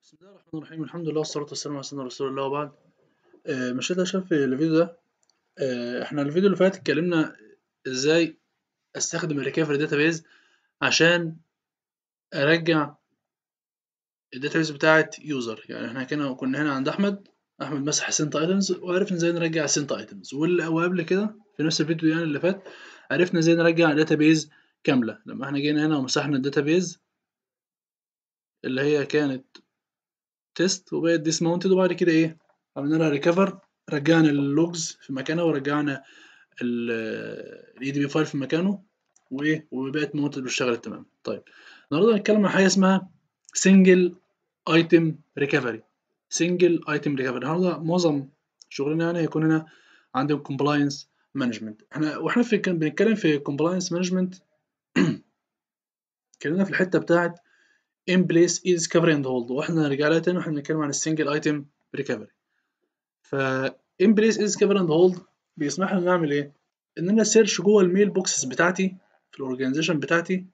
بسم الله الرحمن الرحيم الحمد لله والصلاة والسلام على سيدنا رسول الله وبعد آه، مش ده شاف في الفيديو ده آه، احنا الفيديو اللي فات اتكلمنا ازاي استخدم الريكفري داتابيز عشان ارجع الداتابيز بتاعت يوزر يعني احنا كنا كنا هنا عند احمد احمد مسح سنت ايتمز وعرفنا ازاي نرجع السنت ايتمز وقبل كده في نفس الفيديو يعني اللي فات عرفنا ازاي نرجع داتابيز كاملة لما احنا جينا هنا ومسحنا الداتابيز اللي هي كانت تيست وبقت ديسماونتد وبعد كده ايه عملنا لها ريكفر رجعنا اللوجز في مكانها ورجعنا الاي دي بي فايل في مكانه وايه وبقت ماونتد واشتغلت تمام طيب النهارده هنتكلم عن حاجه اسمها سنجل ايتم ريكفري سنجل ايتم ريكفري النهارده معظم شغلنا يعني هيكون هنا عندهم كومبلاينس مانجمنت احنا واحنا في كان بنتكلم في كومبلاينس مانجمنت اتكلمنا في الحته بتاعت in place is discovery and hold واحنا هنرجع لها تاني واحنا بنتكلم عن السنجل ايتم ريكفري ف in place is discovery and hold بيسمح لنا نعمل ايه ان انا سيرش جوه الميل بوكسز بتاعتي في الاورجانيزيشن بتاعتي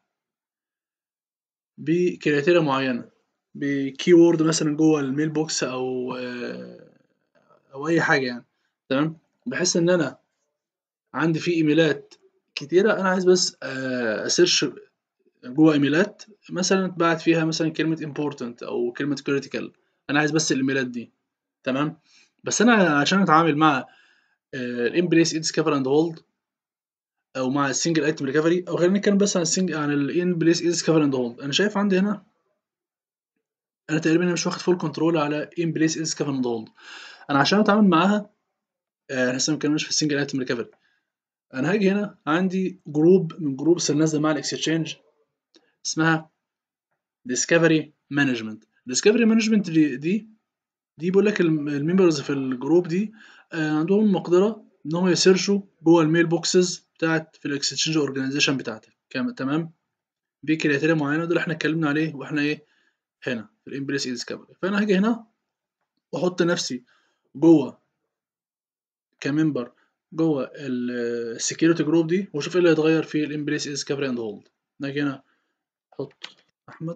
بكريتيريا معينه بكي وورد مثلا جوه الميل بوكس او او اي حاجه يعني تمام بحيث ان انا عندي في ايميلات كتيره انا عايز بس اسيرش جوه ايميلات مثلا اتبعت فيها مثلا كلمه important او كلمه critical انا عايز بس الايميلات دي تمام بس انا عشان اتعامل مع الامبريس ديسكفر اند هولد او مع السنجل ايتم ريكفري او خلينا نتكلم بس عن السنجل عن الامبريس ديسكفر اند هولد انا شايف عندي هنا انا تقريبا مش واخد فول كنترول على امبريس ديسكفر اند هولد انا عشان اتعامل معاها احنا لسه ما اتكلمناش في السنجل ايتم ريكفري انا هاجي هنا عندي جروب من جروبس اللي نازله مع الاكسشينج اسمها discovery management discovery management دي دي, دي بيقول لك الممبرز في الجروب دي عندهم المقدره ان هم يسيرشوا جوه الميل بوكسز بتاعت في الاكسشينج اورجانيزيشن بتاعتك تمام في كريتيريا معينه دول احنا اتكلمنا عليه واحنا ايه هنا في الامبريس ديسكفري فانا هاجي هنا واحط نفسي جوه كممبر جوه السكيورتي جروب دي واشوف ايه اللي هيتغير في الامبريس ديسكفري اند هولد ناجي هنا احط احمد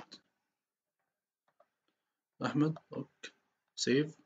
احمد اوكي سيف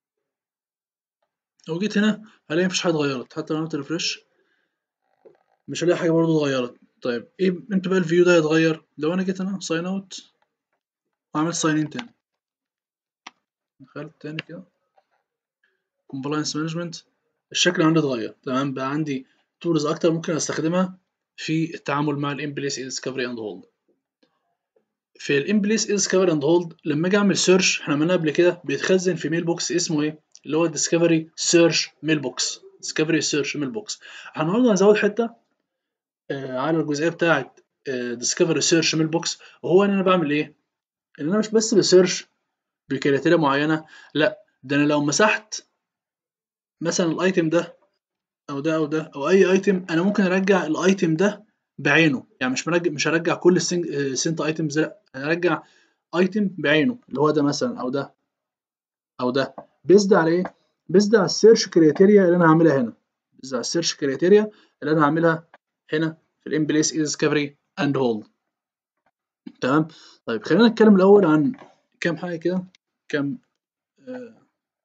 لو جيت هنا هلاقي مفيش حاجه اتغيرت حتى لو عملت ريفرش مش هلاقي حاجه برضه اتغيرت طيب ايه امتى بقى الفيو ده هيتغير لو انا جيت هنا ساين اوت وعملت ساين ان تاني دخلت تاني كده كومبلاينس مانجمنت الشكل عندي اتغير تمام بقى عندي تولز اكتر ممكن استخدمها في التعامل مع الامبليس ديسكفري اند هولد في الامبليس ديسكفري اند هولد لما اجي اعمل سيرش احنا عملناها قبل كده بيتخزن في ميل بوكس اسمه ايه اللي هو ديسكفري سيرش ميل بوكس ديسكفري سيرش ميل بوكس احنا النهارده هنزود حته آه على الجزئيه بتاعه ديسكفري سيرش ميل بوكس وهو ان انا بعمل ايه ان انا مش بس بسيرش بكريتيريا معينه لا ده انا لو مسحت مثلا الايتم ده او ده او ده او اي ايتم انا ممكن ارجع الايتم ده بعينه يعني مش مرجع مش هرجع كل السنت ايتمز لا انا هرجع ايتم بعينه اللي هو ده مثلا او ده او ده بيزد على ايه بيزد على السيرش كريتيريا اللي انا هعملها هنا بيزد على السيرش كريتيريا اللي انا هعملها هنا في الامبليس ديسكفري اند هولد تمام طيب خلينا نتكلم الاول عن كام حاجه كده كام آه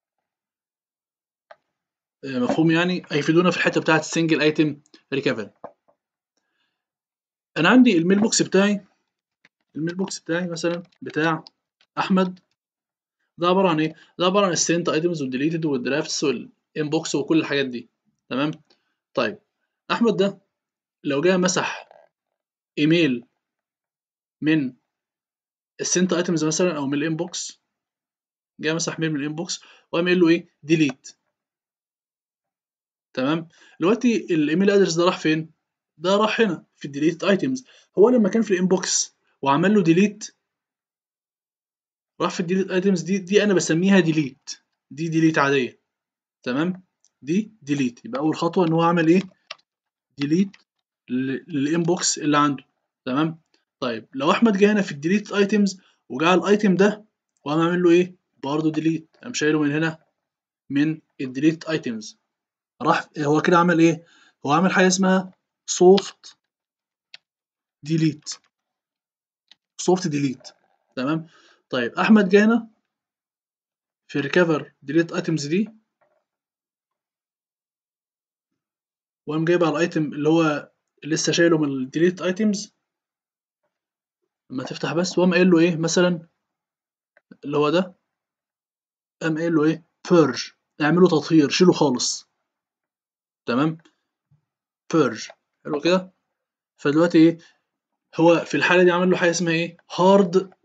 آه مفهوم يعني هيفيدونا في الحته بتاعت السنجل ايتم ريكفري انا عندي الميل بوكس بتاعي الميل بوكس بتاعي مثلا بتاع احمد ده عباره عن ايه ده عباره عن السنت ايتمز والديليتد والدرافتس والانبوكس وكل الحاجات دي تمام طيب احمد ده لو جه مسح ايميل من السنت ايتمز مثلا او من الانبوكس جه مسح ميل من الانبوكس وقام قايل له ايه ديليت تمام دلوقتي الايميل ادرس ده راح فين ده راح هنا في الديليت ايتمز هو لما كان في الانبوكس وعمل له ديليت راح في الديليت ايتمز دي دي انا بسميها ديليت دي ديليت عاديه تمام دي ديليت يبقى اول خطوه ان هو عمل ايه ديليت للانبوكس اللي عنده تمام طيب لو احمد جه هنا في الديليت ايتمز وجاء الايتم ده وقام عامل له ايه برضه ديليت قام شايله من هنا من الديليت ايتمز راح هو كده عمل ايه هو عمل حاجه اسمها soft delete soft delete تمام طيب احمد جه هنا في ريكفر ديليت ايتمز دي وقام جايب على الايتم اللي هو لسه شايله من الديليت ايتمز لما تفتح بس وقام قايل له ايه مثلا اللي هو ده قام قايل له ايه بيرج اعمله تطهير شيله خالص تمام بيرج حلو كده فدلوقتي ايه هو في الحاله دي عمل له حاجه اسمها ايه هارد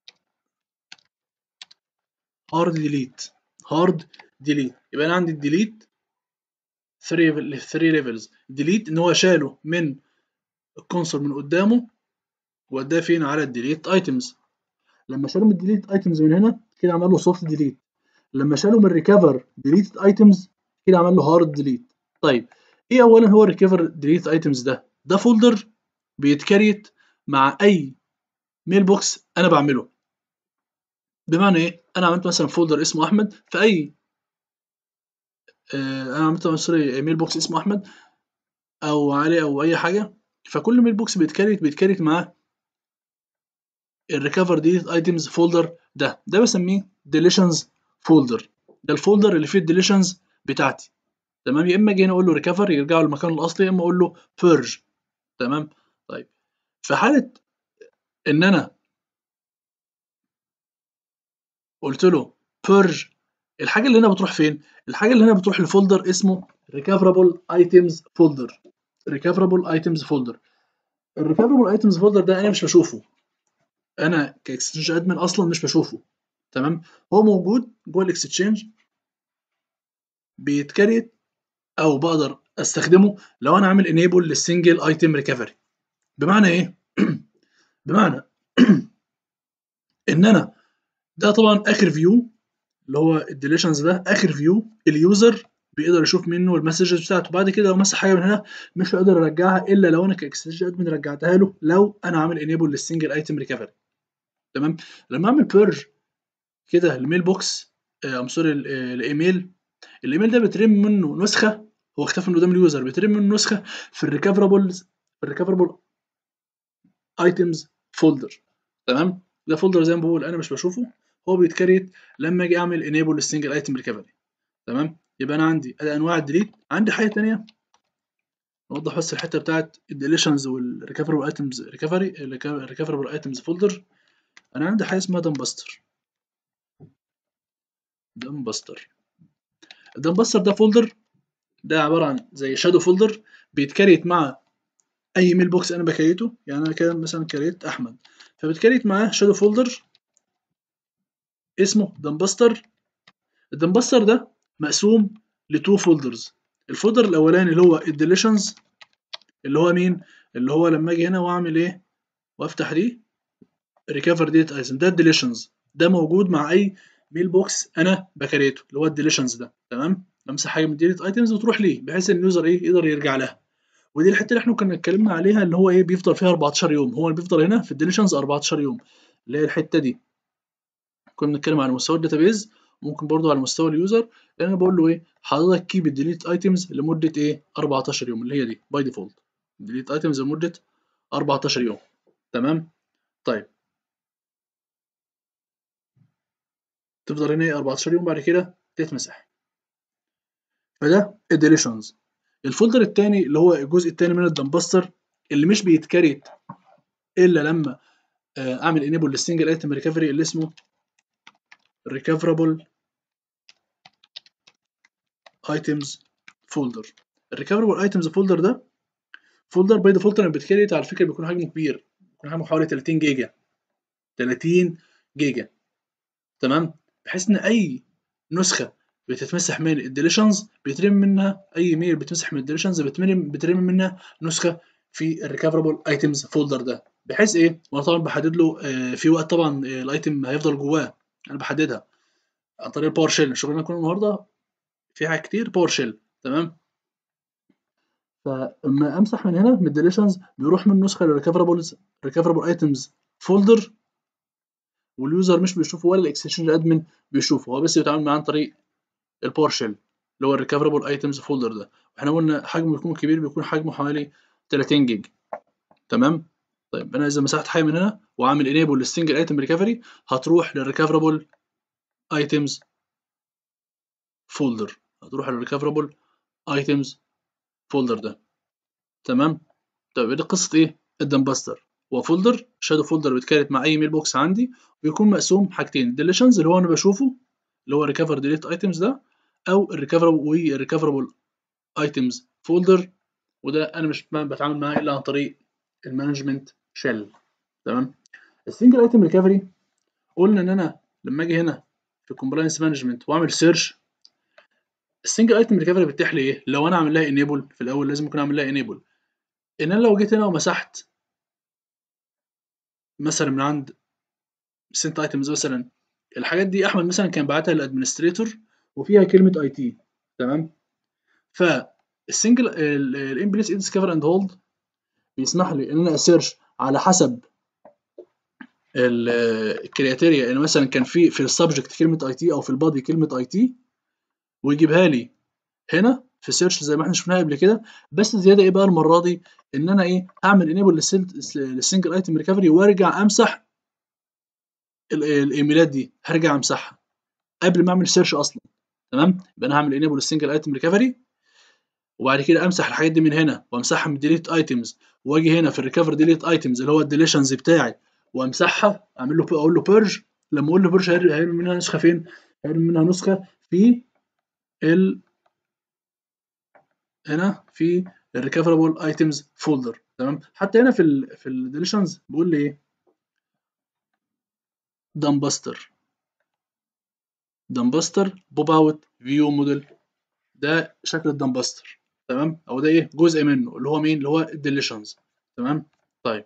هارد ديليت هارد ديليت يبقى انا عندي الديليت 3 3 ليفلز ديليت ان هو شاله من الكونسول من قدامه ووداه فين على الديليت ايتمز لما شالوا من الديليت ايتمز من هنا كده عمل له سوفت ديليت لما شالوا من ريكفر ديليت ايتمز كده عمل له هارد ديليت طيب ايه اولا هو الريكفر ديليت ايتمز ده ده فولدر بيتكريت مع اي ميل بوكس انا بعمله بمعنى ايه انا عملت مثلا فولدر اسمه احمد في اي آه انا عملت سوري ميل بوكس اسمه احمد او علي او اي حاجه فكل ميل بوكس بيتكريت بيتكريت معاه الريكفر ديليت ايتمز فولدر ده ده بسميه ديليشنز فولدر ده الفولدر اللي فيه الديليشنز بتاعتي تمام يا اما اجي هنا اقول له ريكفر يرجعوا للمكان الاصلي يا اما اقول له بيرج تمام طيب في حاله ان انا قلت له بيرج الحاجه اللي هنا بتروح فين الحاجه اللي هنا بتروح لفولدر اسمه recoverable items folder recoverable items folder الريكفربل ايتمز فولدر ده انا مش بشوفه انا كاكستشينج ادمن اصلا مش بشوفه تمام هو موجود جوه الاكستشينج بيتكريت او بقدر استخدمه لو انا عامل انيبل للسنجل ايتم ريكفري بمعنى ايه بمعنى ان انا ده طبعا اخر فيو اللي هو الديليشنز ده اخر فيو اليوزر بيقدر يشوف منه المسجز بتاعته بعد كده لو مسح حاجه من هنا مش هيقدر يرجعها الا لو انا كاكستشينج ادمن رجعتها له لو انا عامل انيبل للسنجل ايتم ريكفري تمام لما اعمل بيرج كده الميل بوكس ام سوري الايميل الايميل ده بيترم منه نسخه هو اختفى من قدام اليوزر بيترم منه نسخه في الريكفربلز في الريكفربل ايتمز فولدر تمام ده فولدر زي ما بقول انا مش بشوفه هو بيتكريت لما اجي اعمل انيبل للسنجل ايتم ريكفري تمام يبقى انا عندي ادي انواع الديليت عندي حاجه ثانيه نوضح بس الحته بتاعت الديليشنز والريكفربل ايتمز ريكفري الريكفربل ايتمز فولدر انا عندي حاجه اسمها دمبستر دمبستر الدمبستر ده فولدر ده عباره عن زي شادو فولدر بيتكريت مع اي ميل بوكس انا بكريته يعني انا كده مثلا كريت احمد فبتكريت معاه شادو فولدر اسمه دمبستر الدمبستر ده مقسوم لتو فولدرز الفولدر الاولاني اللي هو الديليشنز اللي هو مين اللي هو لما اجي هنا واعمل ايه وافتح دي ريكفر ديت ايتم ده الديليشنز ده موجود مع اي ميل بوكس انا بكريته اللي هو الديليشنز ده تمام امسح حاجه من ديليت ايتمز وتروح ليه بحيث ان اليوزر ايه يقدر يرجع لها ودي الحته اللي احنا كنا اتكلمنا عليها اللي هو ايه بيفضل فيها 14 يوم هو اللي بيفضل هنا في الديليشنز 14 يوم اللي هي الحته دي كنا بنتكلم على مستوى الداتابيز ممكن برضو على مستوى اليوزر لان انا بقول له ايه حضرتك كيب الديليت ايتمز لمده ايه 14 يوم اللي هي دي باي ديفولت ديليت ايتمز لمده 14 يوم تمام طيب تفضل هنا 14 يوم بعد كده تتمسح فده الديليشنز الفولدر الثاني اللي هو الجزء الثاني من الدمبستر اللي مش بيتكريت الا لما اعمل انيبل للسنجل ايتم ريكفري اللي اسمه recoverable items folder الريكفربل ايتمز فولدر ده فولدر باي ديفولت لما بيتكريت على فكره بيكون حجمه كبير بيكون حجمه حوالي 30 جيجا 30 جيجا تمام بحيث ان اي نسخه بتتمسح من الديليشنز بيترم منها اي ميل بتمسح من الديليشنز بترم بترم منها نسخه في الريكفربل ايتمز فولدر ده بحيث ايه وانا طبعا بحدد له آه في وقت طبعا آه الايتم هيفضل جواه انا بحددها عن طريق الباور شيل شغلنا كله النهارده في حاجات كتير باور شيل تمام فلما امسح من هنا من الديليشنز بيروح من نسخه للريكفربلز ريكفربل ايتمز فولدر واليوزر مش بيشوفه ولا الاكستنشن ادمن بيشوفه هو بس بيتعامل معاه عن طريق الباور شيل اللي هو الريكفربل ايتمز فولدر ده احنا قلنا حجمه بيكون كبير بيكون حجمه حوالي 30 جيج تمام طيب انا اذا مسحت حاجه من هنا وعامل انيبل للسنجل ايتم ريكفري هتروح للريكفربل ايتمز فولدر هتروح على الريكفربل ايتمز فولدر ده تمام طيب دي قصه ايه الدمباستر هو فولدر شادو فولدر بيتكريت مع اي ميل بوكس عندي ويكون مقسوم حاجتين ديليشنز اللي هو انا بشوفه اللي هو ريكفر ديليت ايتمز ده او الريكفربل والريكفربل ايتمز فولدر وده انا مش بتعامل معاه الا عن طريق المانجمنت شيل تمام السنجل ايتم ريكفري قلنا ان انا لما اجي هنا في كومبلاينس مانجمنت واعمل سيرش السنجل ايتم ريكفري بتتيح لي ايه لو انا عامل لها انيبل في الاول لازم اكون عامل لها انيبل ان انا لو جيت هنا ومسحت مثلا من عند سنت ايتمز مثلا الحاجات دي احمد مثلا كان بعتها للادمنستريتور وفيها كلمه اي تي تمام فالسنجل الامبليس ديسكفر اند هولد بيسمح لي ان انا اسيرش على حسب الكرياتيريا ان مثلا كان في في السبجكت كلمه اي تي او في البادي كلمه اي تي ويجيبها لي هنا في سيرش زي ما احنا شفناها قبل كده بس زياده ايه بقى المره دي ان انا ايه هعمل انيبل للسنجل ايتم ريكفري وارجع امسح الايميلات دي هرجع امسحها قبل ما اعمل سيرش اصلا تمام يبقى انا هعمل انيبل للسنجل ايتم ريكفري وبعد كده امسح الحاجات دي من هنا وامسحها من ديليت ايتمز واجي هنا في الريكفر ديليت ايتمز اللي هو الديليشنز بتاعي وامسحها اعمل له اقول له بيرج لما اقول له بيرج هيرمي منها نسخه فين؟ هيرمي منها نسخه في ال هنا في الريكفربل ايتمز فولدر تمام حتى هنا في ال في الديليشنز بيقول لي ايه دمبستر دمبستر بوب اوت فيو موديل ده شكل الدمبستر تمام او ده ايه جزء منه اللي هو مين اللي هو الديليشنز تمام طيب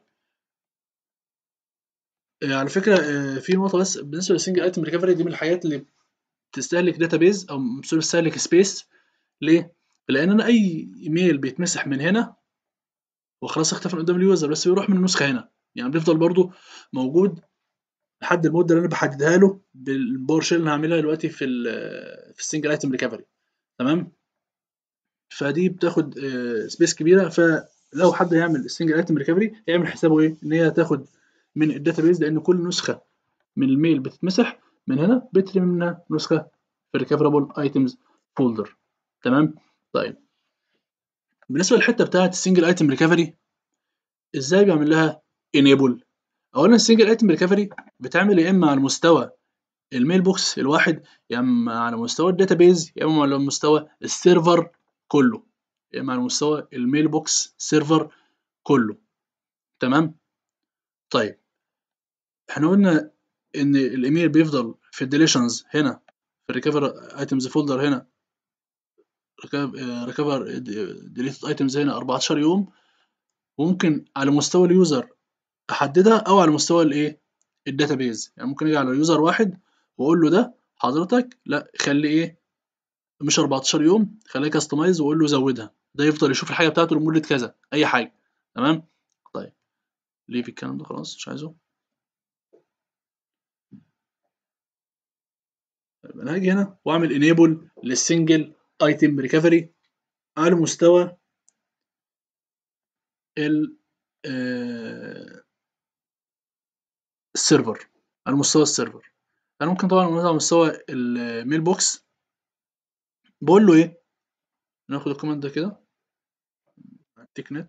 آه على فكره آه في نقطه بس بالنسبه للسنجل ايتم ريكفري دي من الحاجات اللي بتستهلك داتابيز او بتستهلك سبيس ليه لان انا اي ايميل بيتمسح من هنا وخلاص اختفى من قدام اليوزر بس بيروح من النسخه هنا يعني بيفضل برضو موجود لحد المده اللي انا بحددها له بالباور شيل اللي هعملها دلوقتي في ال في السنجل ايتم ريكفري تمام فدي بتاخد سبيس كبيره فلو حد يعمل السنجل ايتم ريكفري يعمل حسابه ايه ان هي هتاخد من الداتابيز لان كل نسخه من الميل بتتمسح من هنا بترمي منها نسخه في الريكفربل ايتمز فولدر تمام طيب بالنسبه للحته بتاعه السنجل ايتم ريكفري ازاي بيعمل لها انيبل اولا السنجل ايتم ريكفري بتعمل يا اما على مستوى الميل بوكس الواحد يا اما على مستوى الداتابيز يا اما على مستوى السيرفر كله يا اما على مستوى الميل بوكس سيرفر كله تمام طيب احنا قلنا ان الايميل بيفضل في الديليشنز هنا في الريكفر ايتمز فولدر هنا ريكفر ديليتد ايتمز هنا 14 يوم وممكن على مستوى اليوزر احددها او على مستوى الايه الداتابيز يعني ممكن اجي على يوزر واحد واقول له ده حضرتك لا خلي ايه مش 14 يوم خليه كاستمايز واقول له زودها ده يفضل يشوف الحاجه بتاعته لمده كذا اي حاجه تمام طيب ليه في الكلام ده خلاص مش عايزه طيب انا هاجي هنا واعمل انيبل للسنجل ايتم ريكفري على مستوى ال السيرفر على مستوى السيرفر انا ممكن طبعا على مستوى الميل بوكس بقول له ايه ناخد الكوماند ده كده التيك نت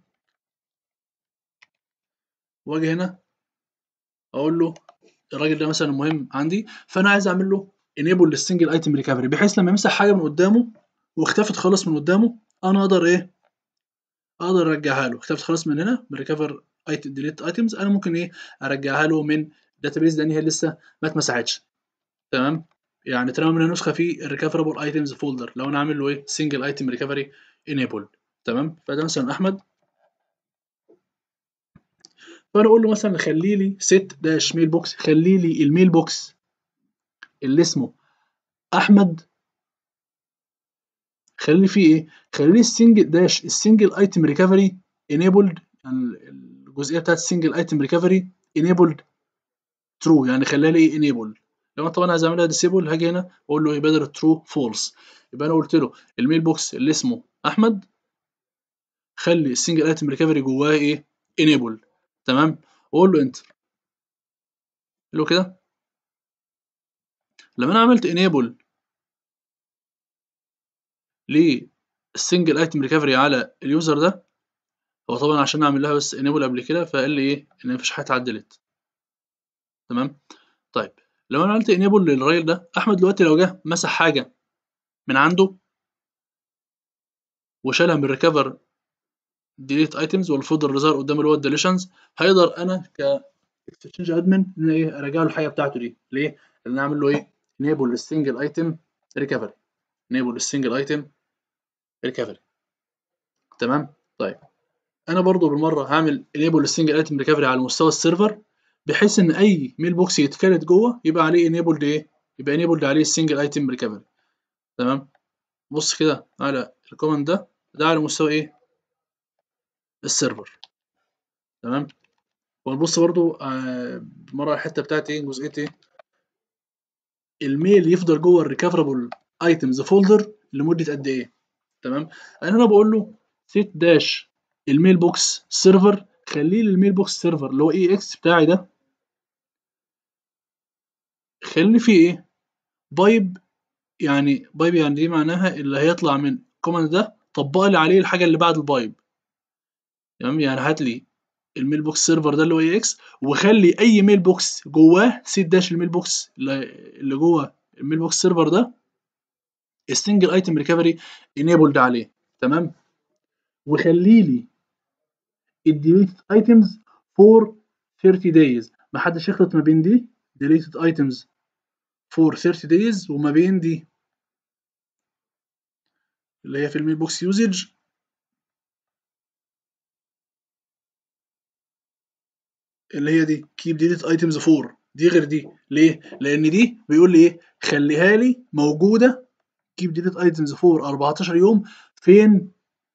واجي هنا اقول له الراجل ده مثلا مهم عندي فانا عايز اعمل له انيبل للسنجل ايتم ريكفري بحيث لما يمسح حاجه من قدامه واختفت خالص من قدامه انا اقدر ايه اقدر ارجعها له اختفت خالص من هنا من ريكفر ايتم ديليت ايتمز انا ممكن ايه ارجعها له من داتابيز لان هي لسه ما اتمسحتش تمام يعني ترمى منها نسخه في الريكفربل ايتمز فولدر لو انا عامل له ايه سنجل ايتم ريكفري انيبل تمام فده مثلا احمد فانا اقول له مثلا خلي لي ست داش ميل بوكس خلي لي الميل بوكس اللي اسمه احمد خلي فيه ايه خلي لي السنجل داش السنجل ايتم ريكفري انيبلد يعني الجزئيه بتاعت السنجل ايتم ريكفري انيبلد ترو يعني خليها لي ايه انيبل لو انا طبعا عايز اعملها ديسيبل هاجي هنا واقول له ايه بدل ترو فولس يبقى انا قلت له الميل بوكس اللي اسمه احمد خلي السنجل ايتم ريكفري جواه ايه انيبل تمام واقول له انتر له كده لما انا عملت انيبل للسنجل ايتم ريكفري على اليوزر ده هو طبعا عشان اعمل لها بس انيبل قبل كده فقال لي ايه ان مفيش حاجه اتعدلت تمام طيب لو انا عملت انيبل للراجل ده احمد دلوقتي لو جه مسح حاجه من عنده وشالها من ريكفر ديليت ايتمز والفولدر اللي ظهر قدام اللي هو الديليشنز هيقدر انا ك اكستشينج ادمن ان ايه ارجع له الحاجه بتاعته دي ليه؟ لان اعمل له ايه؟ انيبل للسنجل ايتم ريكفري انيبل للسنجل ايتم ريكفري تمام؟ طيب انا برضو بالمره هعمل انيبل للسنجل ايتم ريكفري على مستوى السيرفر بحيث ان اي ميل بوكس يتكرت جوه يبقى عليه انيبل ايه؟ يبقى انيبل عليه السنجل ايتم ريكفري تمام؟ بص كده على الكوماند ده ده على مستوى ايه؟ السيرفر تمام؟ ونبص برضو آه مرة الحتة بتاعت ايه جزئية ايه الميل يفضل جوه الريكفربل ايتمز فولدر لمدة قد ايه تمام انا هنا بقول له سيت داش الميل بوكس سيرفر خليه للميل بوكس سيرفر اللي هو اي اكس بتاعي ده خلي فيه ايه بايب يعني بايب يعني دي معناها اللي هيطلع من الكوماند ده طبق لي عليه الحاجة اللي بعد البايب تمام يعني هات لي الميل بوكس سيرفر ده اللي هو اي اكس وخلي اي ميل بوكس جواه سيت داش الميل بوكس اللي جوه الميل بوكس سيرفر ده السنجل ايتم ريكفري انيبلد عليه تمام وخلي لي الديليتد ايتمز فور 30 دايز ما حدش يخلط ما بين دي ديليتد ايتمز فور 30 دايز وما بين دي اللي هي في الميل بوكس يوزج اللي هي دي keep deleted items for دي غير دي ليه؟ لأن دي بيقول لي إيه؟ خليها لي موجودة keep deleted items for 14 يوم فين؟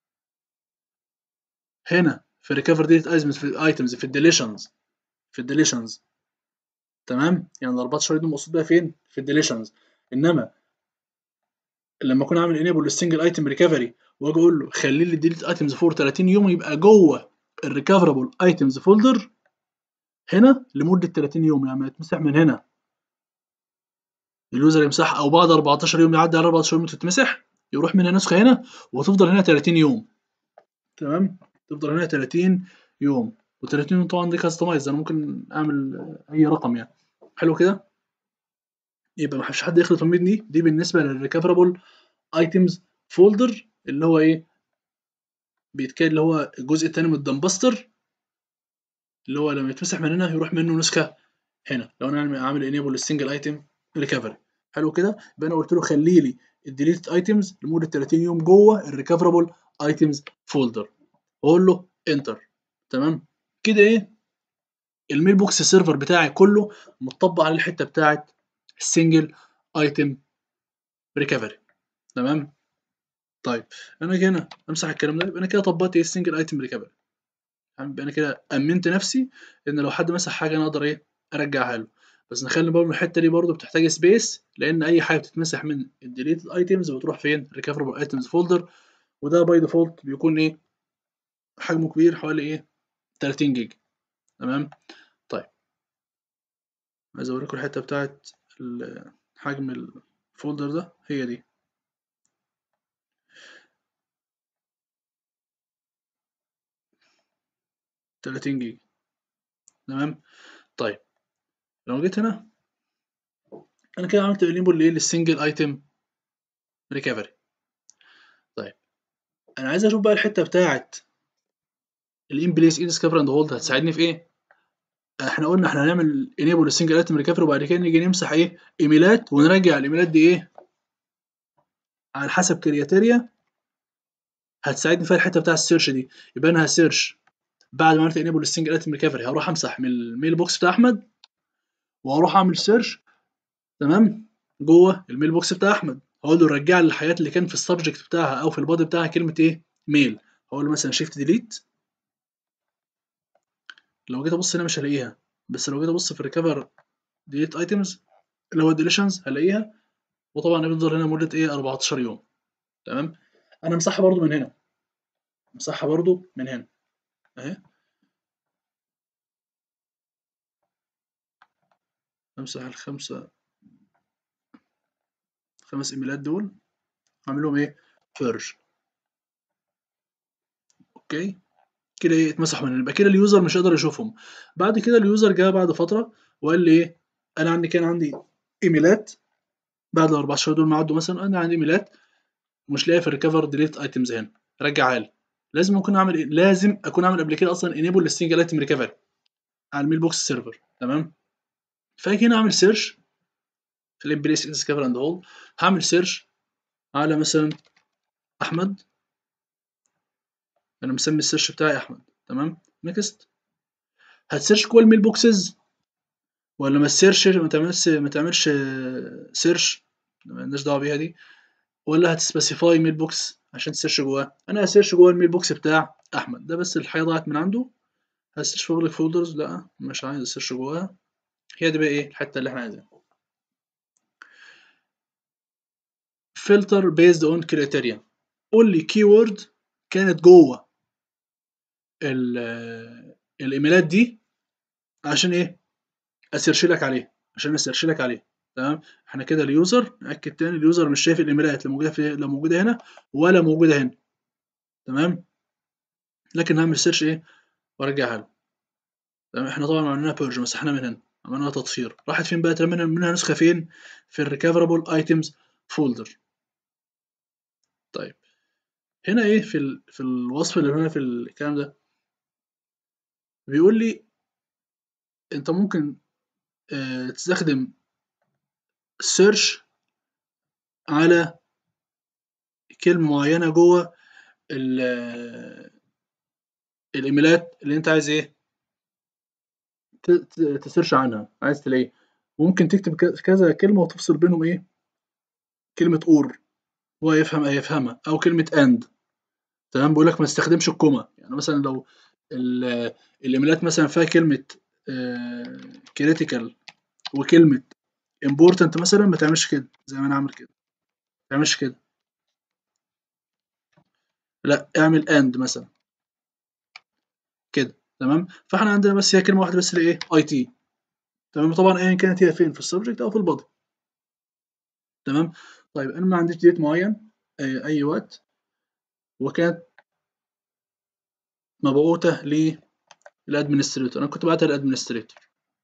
هنا في recover deleted items في items في الديليشنز في الديليشنز تمام؟ يعني ال 14 يوم مقصود بقى فين؟ في الديليشنز إنما لما أكون عامل enable للسنجل ايتم ريكفري وأجي أقول له خلي لي deleted items for 30 يوم يبقى جوه الريكفربل ايتمز فولدر هنا لمدة 30 يوم يعني يتمسح من هنا اليوزر يمسحها او بعد 14 يوم يعدي على 14 يوم تتمسح يروح منها نسخة هنا وتفضل هنا 30 يوم تمام تفضل هنا 30 يوم و30 يوم طبعا دي كاستمايز انا ممكن اعمل اي رقم يعني حلو كده يبقى ما فيش حد يخلط ما بين دي دي بالنسبة للريكفربل ايتمز فولدر اللي هو ايه بيتكلم اللي هو الجزء الثاني من الدمبستر اللي هو لما يتمسح من هنا يروح منه نسخه هنا لو انا عامل انيبل للسنجل ايتم ريكفري حلو كده يبقى انا قلت له خلي لي الديليت ايتمز لمده 30 يوم جوه الريكفربل ايتمز فولدر واقول له انتر تمام كده ايه الميل بوكس سيرفر بتاعي كله متطبق على الحته بتاعت السنجل ايتم ريكفري تمام طيب انا هنا امسح الكلام ده يبقى انا كده طبقت ايه السنجل ايتم ريكفري يبقى انا كده امنت نفسي ان لو حد مسح حاجه انا اقدر ايه ارجعها له بس نخلي بالنا الحته دي برضو بتحتاج سبيس لان اي حاجه بتتمسح من الديليتد ايتمز بتروح فين ريكفربل ايتمز فولدر وده باي ديفولت بيكون ايه حجمه كبير حوالي ايه 30 جيجا تمام طيب عايز اوريكم الحته بتاعت حجم الفولدر ده هي دي تلاتين جيجا تمام طيب لو جيت هنا انا كده عملت انيبل لايه للسنجل ايتم ريكفري طيب انا عايز اشوف بقى الحته بتاعت الان بليس اي ديسكفر اند هولد هتساعدني في ايه احنا قلنا احنا هنعمل انيبل للسنجل ايتم ريكفري وبعد كده نيجي نمسح ايه ايميلات ونرجع الايميلات دي ايه على حسب كرياتيريا هتساعدني في الحته بتاع السيرش دي يبقى انا هسيرش بعد ما عملت انيبل للسنجل ايتم ريكفري هروح امسح من الميل بوكس بتاع احمد واروح اعمل سيرش تمام جوه الميل بوكس بتاع احمد هقول له رجع لي الحاجات اللي كان في السبجكت بتاعها او في البادي بتاعها كلمه ايه ميل هقول له مثلا شيفت ديليت لو جيت ابص هنا مش هلاقيها بس لو جيت ابص في الريكفر ديليت ايتمز اللي هو ديليشنز هلاقيها وطبعا بتفضل هنا مده ايه 14 يوم تمام انا مسحها برضو من هنا مسحها برضو من هنا اهي امسح الخمسة خمس ايميلات دول اعمل لهم ايه purge اوكي كده ايه اتمسحوا من يبقى كده اليوزر مش قادر يشوفهم بعد كده اليوزر جه بعد فتره وقال لي ايه انا عندي كان عندي ايميلات بعد ال 14 دول ما عدوا مثلا انا عندي ايميلات مش لاقي في الريكفر ديليت ايتمز هنا رجعها لي لازم اكون اعمل ايه لازم اكون اعمل قبل كده اصلا انيبل للسنجل ايتم ريكفري على الميل بوكس سيرفر تمام فاجي هنا اعمل سيرش في الامبريس ديسكفر اند هولد هعمل سيرش على مثلا احمد انا مسمي السيرش بتاعي احمد تمام نكست هتسيرش جوه الميل بوكسز ولا ما تسيرش ما تعملش ما تعملش سيرش مالناش دعوه بيها دي ولا هتسبيسيفاي ميل بوكس عشان تسيرش جواه انا هسيرش جوه الميل بوكس بتاع احمد ده بس الحاجه ضاعت من عنده هسيرش في بابليك فولدرز لا مش عايز اسيرش جواها هي دي بقى ايه الحته اللي احنا عايزينها filter based on criteria قول لي keyword كانت جوه الايميلات دي عشان ايه اسيرش لك عليه عشان اسيرش لك عليه تمام احنا كده اليوزر ناكد تاني اليوزر مش شايف الايميلات لا موجوده في لا موجوده هنا ولا موجوده هنا تمام لكن هعمل سيرش ايه وارجعها له تمام احنا طبعا عملنا بيرج مسحنا من هنا عملنا تطفير راحت فين بقى منها منها نسخه فين في الريكفربل ايتمز فولدر طيب هنا ايه في ال... في الوصف اللي هنا في الكلام ده بيقول لي انت ممكن اه تستخدم سيرش على كلمة معينة جوه الايميلات اللي انت عايز ايه تسيرش عنها عايز تلاقيه ممكن تكتب كذا كلمة وتفصل بينهم ايه كلمة اور هو يفهم ايه يفهمها او كلمة اند تمام بيقول لك ما تستخدمش الكوما يعني مثلا لو الايميلات مثلا فيها كلمة كريتيكال وكلمة important مثلا ما تعملش كده زي ما انا عامل كده ما تعملش كده لا اعمل and مثلا كده تمام فاحنا عندنا بس هي كلمه واحده بس اللي ايه اي تي تمام طبعا ايا كانت هي فين في السبجكت او في البادي تمام طيب انا ما عنديش ديت معين اي, أي وقت وكانت مبعوثه للادمنستريتور انا كنت بعتها للادمنستريتور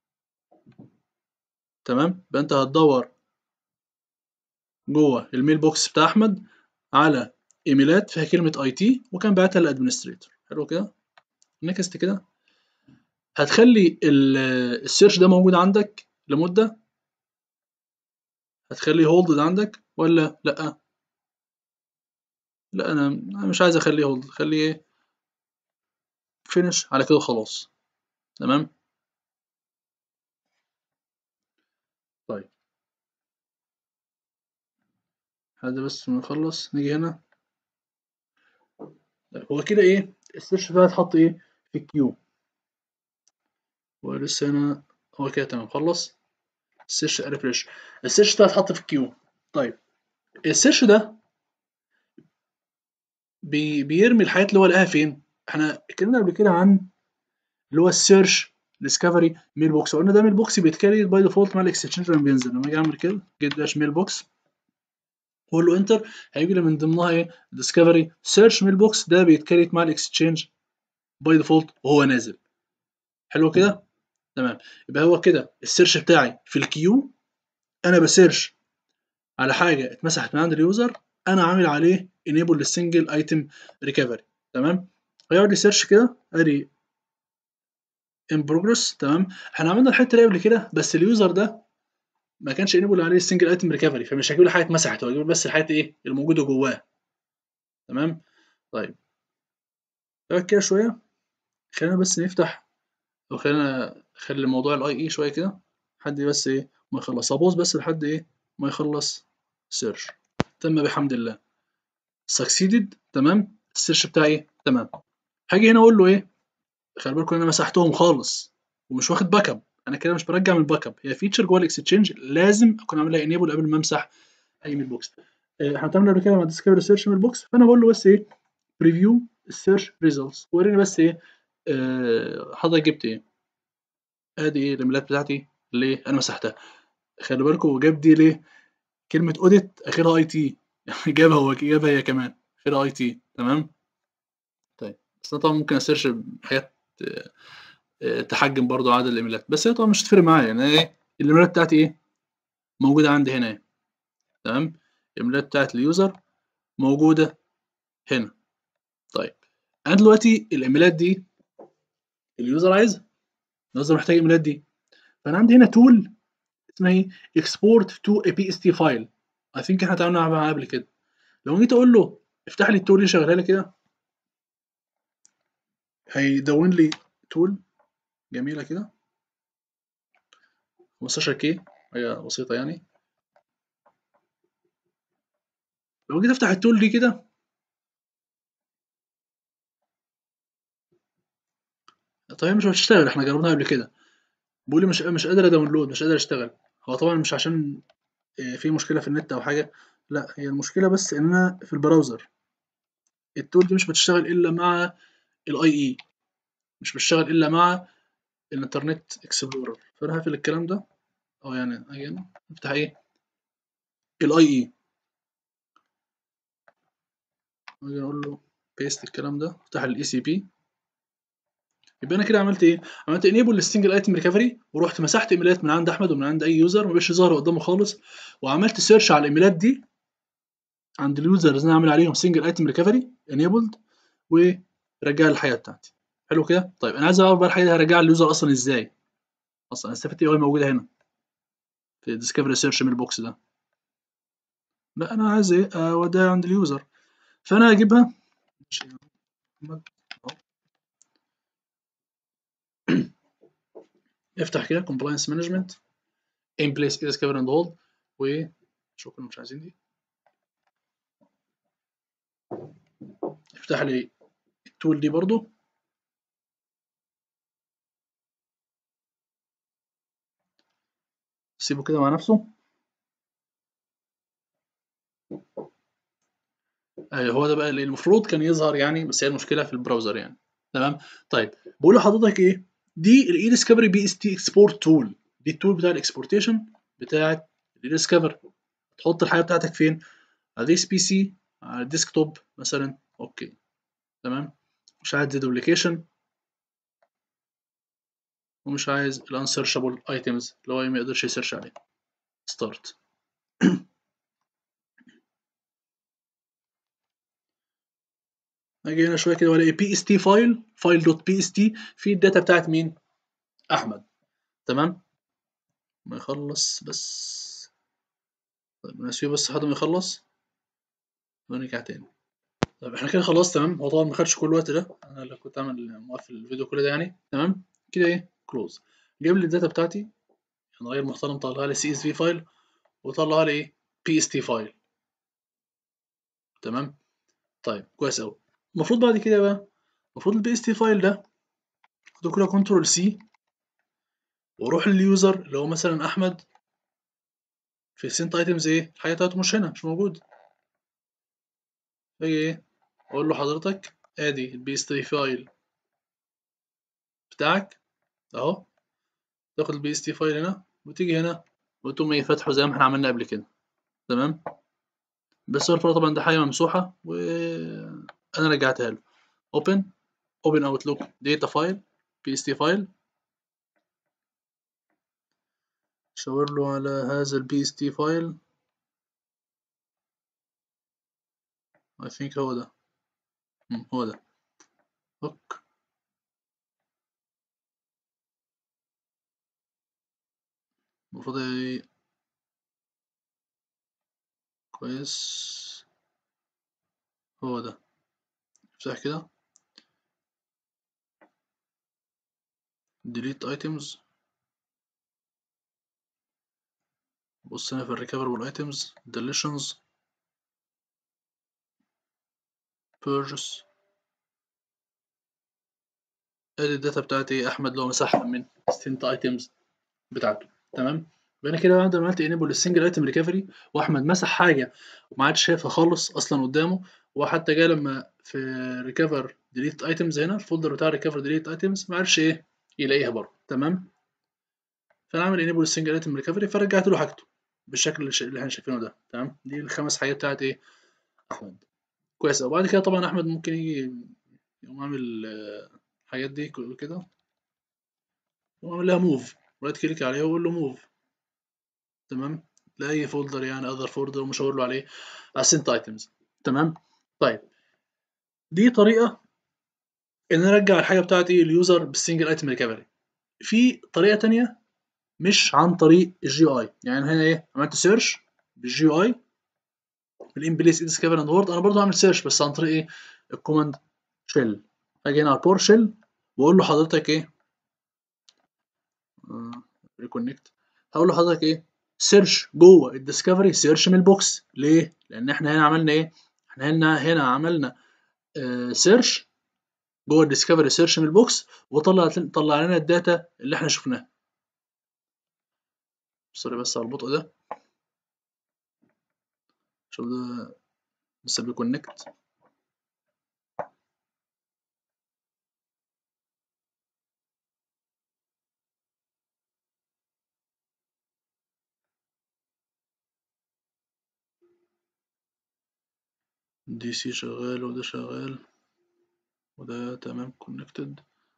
تمام يبقى انت هتدور جوه الميل بوكس بتاع احمد على ايميلات فيها كلمه اي تي وكان بعتها للادمنستريتور حلو كده نكست كده هتخلي السيرش ده موجود عندك لمده هتخليه هولد عندك ولا لا لا انا مش عايز اخليه هولد خليه ايه فينش على كده خلاص تمام طيب هذا بس ما نخلص نيجي هنا طيب هو كده ايه السيرش ده هيتحط ايه في الكيو ولسه هنا هو كده تمام خلص السيرش ريفريش السيرش ده هيتحط في الكيو طيب السيرش ده بي بيرمي الحاجات اللي هو لقاها فين احنا اتكلمنا قبل كده عن اللي هو السيرش ديسكفري ميل بوكس وقلنا ده ميل بوكس بيتكري باي ديفولت مع الاكستشينج لما بينزل لما اجي اعمل كده جيت داش ميل بوكس اقول له انتر هيجي لي من ضمنها ايه ديسكفري سيرش ميل بوكس ده بيتكريت مع الاكستشينج باي ديفولت وهو نازل حلو كده تمام يبقى هو كده السيرش بتاعي في الكيو انا بسيرش على حاجه اتمسحت من عند اليوزر انا عامل عليه انيبل للسنجل ايتم ريكفري تمام هيقعد يسيرش كده ادي ان بروجرس تمام احنا عملنا الحته دي قبل كده بس اليوزر ده ما كانش انيبل عليه السنجل ايتم ريكفري فمش هيجيب لي حاجه اتمسحت هو هيجيب بس الحاجات ايه الموجوده جواه تمام طيب نقعد كده شويه خلينا بس نفتح او خلينا نخلي موضوع الاي اي شويه كده لحد بس ايه ما يخلص ابوظ بس لحد ايه ما يخلص سيرش تم بحمد الله succeeded تمام السيرش بتاعي تمام هاجي هنا اقول له ايه خلي بالكم انا مسحتهم خالص ومش واخد باك اب انا كده مش برجع من الباك اب هي فيتشر جوه الاكستشينج لازم اكون عاملها انيبل قبل ما امسح اي ميل بوكس احنا اتعاملنا قبل كده مع ديسكفري سيرش ميل بوكس فانا بقول له بس ايه بريفيو السيرش ريزلتس وريني بس ايه آه حضرتك جبت ايه ادي ايه الايميلات بتاعتي اللي انا مسحتها خلي بالكم جاب دي ليه كلمه اوديت اخرها اي تي جابها هو جابها هي كمان هنا اي تي تمام طيب بس انا طبعا ممكن اسيرش بحاجات آه، آه، تحجم برضو عدد الايميلات بس هي طبعا مش هتفرق معايا يعني ايه الايميلات بتاعتي ايه موجوده عندي هنا اهي. تمام الايميلات بتاعت اليوزر موجوده هنا طيب انا دلوقتي الايميلات دي اليوزر عايزها اليوزر محتاج الايميلات دي فانا عندي هنا تول اسمها ايه export to a pst file I think احنا اتعاملنا معاها قبل كده لو جيت اقول له افتح لي التول اللي شغالها لي كده هيدون لي تول جميله كده 15 كي هي بسيطه يعني لو جيت افتح التول دي كده طيب مش هتشتغل احنا جربناها قبل كده بيقول لي مش مش قادر اداونلود مش قادر اشتغل هو طبعا مش عشان آه، في مشكله في النت او حاجه لا هي المشكله بس ان انا في البراوزر التول دي مش بتشتغل الا مع الاي اي مش بتشتغل الا مع الانترنت اكسبلورر فانا هقفل الكلام ده او يعني اجي افتح ايه الاي اي اجي اقول له بيست الكلام ده افتح الاي سي بي يبقى انا كده عملت ايه عملت انيبل للسنجل ايتم ريكفري ورحت مسحت ايميلات من عند احمد ومن عند اي يوزر ما بقاش ظاهره قدامه خالص وعملت سيرش على الايميلات دي عند اليوزرز انا اعمل عليهم سنجل ايتم ريكفري انيبلد ورجع الحياه بتاعتي حلو كده طيب انا عايز اعرف بقى الحاجه دي هرجعها لليوزر اصلا ازاي اصلا استفدت ايه وهي موجوده هنا في الديسكفري سيرش ميل بوكس ده لا انا عايز ايه اوديها عند اليوزر فانا اجيبها ماشي يا محمد أهو. افتح كده compliance management in place is cover and hold وشكرا مش عايزين دي افتح لي التول دي برضو سيبه كده مع نفسه ايوه هو ده بقى اللي المفروض كان يظهر يعني بس هي المشكله في البراوزر يعني تمام طيب بقول لحضرتك ايه دي الاي ديسكفري بي اس تي اكسبورت تول دي التول بتاع الاكسبورتيشن بتاعت الاي ديسكفر تحط الحاجه بتاعتك فين على ديس بي سي على الديسكتوب مثلا اوكي تمام مش عايز دوبليكيشن ومش عايز الانسيرشابل ايتمز اللي هو ما يقدرش يسيرش عليه ستارت اجي هنا شويه كده والاقي بي اس تي فايل فايل دوت بي اس تي في الداتا بتاعت مين احمد تمام ما يخلص بس طيب نسيبه بس لحد ما يخلص ونرجع تاني طيب احنا كده خلاص تمام هو طبعا ما خدش كل الوقت ده انا اللي كنت عامل مقفل الفيديو كل ده يعني تمام كده ايه كلوز جاب لي الداتا بتاعتي يعني غير محترم طلعها لي سي اس في فايل وطلعها لي ايه بي اس تي فايل تمام طيب كويس قوي المفروض بعد كده بقى المفروض البي اس تي فايل ده اخد كده كنترول سي واروح لليوزر اللي هو مثلا احمد في سنت ايتمز ايه الحاجه بتاعته مش هنا مش موجود اجي ايه اقول له حضرتك ادي البي اس تي فايل بتاعك اهو تاخد البي اس تي فايل هنا وتيجي هنا وتقوم ايه فاتحه زي ما احنا عملنا قبل كده تمام بس هو الفرق طبعا ده حاجه ممسوحه وانا رجعتها له open open outlook data file pst file شاور له على هذا البي اس تي فايل I think هو ده مم، هو ده اوك المفروض ي- كويس هو ده افتح كده delete items بص هنا في الريكفربل items deletions purges ادي الداتا بتاعتي احمد اللي هو مسحها من ستنت ايتمز بتاعته تمام يبقى انا كده بعد ما عملت انيبل للسنجل ايتم ريكفري واحمد مسح حاجه وما عادش شايفها خالص اصلا قدامه وحتى جه لما في ريكفر ديليت ايتمز هنا الفولدر بتاع ريكفر ديليت ايتمز ما عرفش ايه يلاقيها برضه تمام فانا عامل انيبل للسنجل ايتم ريكفري فرجعت له حاجته بالشكل اللي ش- اللي احنا شايفينه ده تمام دي الخمس حاجات بتاعت ايه احمد كويس وبعد كده طبعا احمد ممكن يجي يقوم عامل الحاجات دي كده يقوم عامل لها موف رايت كليك عليها واقول له موف تمام لاي فولدر يعني اذر فولدر ومش هقول له عليه اسنت ايتمز تمام طيب دي طريقه ان انا ارجع الحاجه بتاعتي اليوزر بالسنجل ايتم ريكفري في طريقه تانية مش عن طريق الجي اي يعني هنا ايه عملت سيرش بالجي اي بالامبليس ديسكفر اند وورد انا برضو هعمل سيرش بس عن طريق ايه الكوماند شيل اجي هنا على البور شيل واقول له حضرتك ايه ريكونكت هقول له حضرتك ايه سيرش جوه الديسكفري سيرش من البوكس ليه لان احنا هنا عملنا ايه احنا هنا هنا عملنا آه سيرش جوه الديسكفري سيرش من البوكس وطلع طلع لنا الداتا اللي احنا شفناها سوري بس على البطء ده شوف ده لسه بيكونكت دي سي شغال وده شغال وده تمام كونكتد